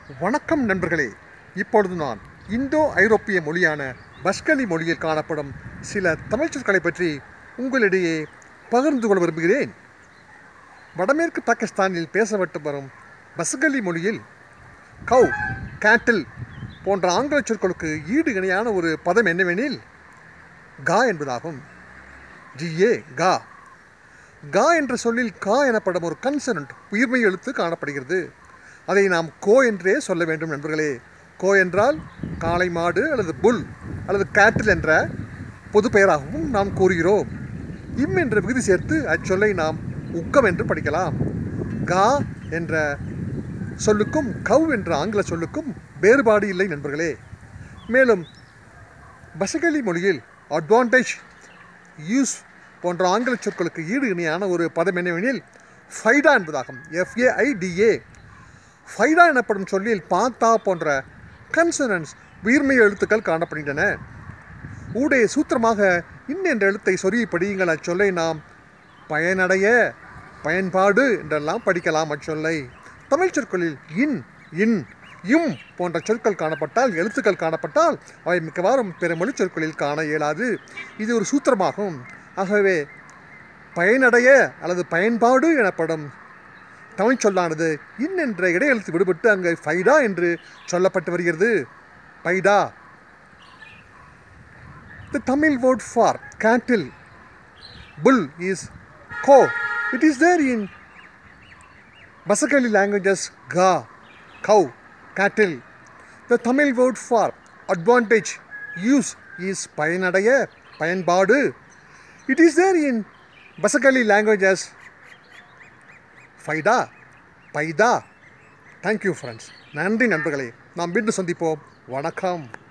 வணக்கம் நண்பர்களே இப்பொழுது நான் இந்தோ ஐரோப்பிய மொழியான பஸ்கலி மொழியில் காணப்படும் சில தமிழ் சொற்களை பற்றி உங்களிடையே பகிர்ந்து கொள்ள விரும்புகிறேன் வடமேற்கு பாகிஸ்தானில் பேசப்பட்டு வரும் பஸ்கலி மொழியில் கவ் கேட்டில் போன்ற ஆங்கில சொற்களுக்கு ஈடு இணையான ஒரு பதம் என்னவெனில் கா என்பதாகும் ஜிஏ கா கா என்ற சொல்லில் கா எனப்படும் ஒரு கன்சனன்ட் உயிர்மை எழுத்து காணப்படுகிறது அதை நாம் கோ என்றே சொல்ல வேண்டும் நண்பர்களே கோ என்றால் காளை மாடு அல்லது புல் அல்லது கேட்டில் என்ற பொது பெயராகவும் நாம் கூறுகிறோம் இம் என்ற விகுதி சேர்த்து அச்சொல்லை நாம் உக்கம் என்று படிக்கலாம் கா என்ற சொல்லுக்கும் கவ் என்ற ஆங்கில சொல்லுக்கும் வேறுபாடு இல்லை நண்பர்களே மேலும் பசகலி மொழியில் அட்வான்டேஜ் யூஸ் போன்ற ஆங்கில சொற்களுக்கு ஈடு இணையான ஒரு பதம் என்னவெனில் ஃபைடா என்பதாகும் எஃப்ஏஐடிஏ ஃபைடா எனப்படும் சொல்லில் பாத்தா போன்ற கன்சனன்ஸ் உயிர்மை எழுத்துக்கள் காணப்படுகின்றன ஊடே சூத்திரமாக இன் என்ற எழுத்தை சொருகி படியுங்கள் அச்சொல்லை நாம் பயனடைய பயன்பாடு என்றெல்லாம் படிக்கலாம் அச்சொல்லை தமிழ் சொற்களில் இன் இன் இம் போன்ற சொற்கள் காணப்பட்டால் எழுத்துக்கள் காணப்பட்டால் அவை மிக்கவாறும் பிற மொழி சொற்களில் காண இயலாது இது ஒரு சூத்திரமாகும் ஆகவே பயனடைய அல்லது பயன்பாடு எனப்படும் தமிழ் சொல்லானது இன் என்ற இடையெழுத்து விடுபட்டு அங்கு ஃபைடா என்று சொல்லப்பட்டு வருகிறது பைடா The Tamil word for cattle, bull is ko. It is there in Basakali languages ga, cow, cattle. The Tamil word for advantage, use is பயனடைய பயன்பாடு. It is there in Basakali languages ஃபைடா பைதா தேங்க்யூ ஃப்ரெண்ட்ஸ் நன்றி நண்பர்களே நாம் மீண்டும் சந்திப்போம் வணக்கம்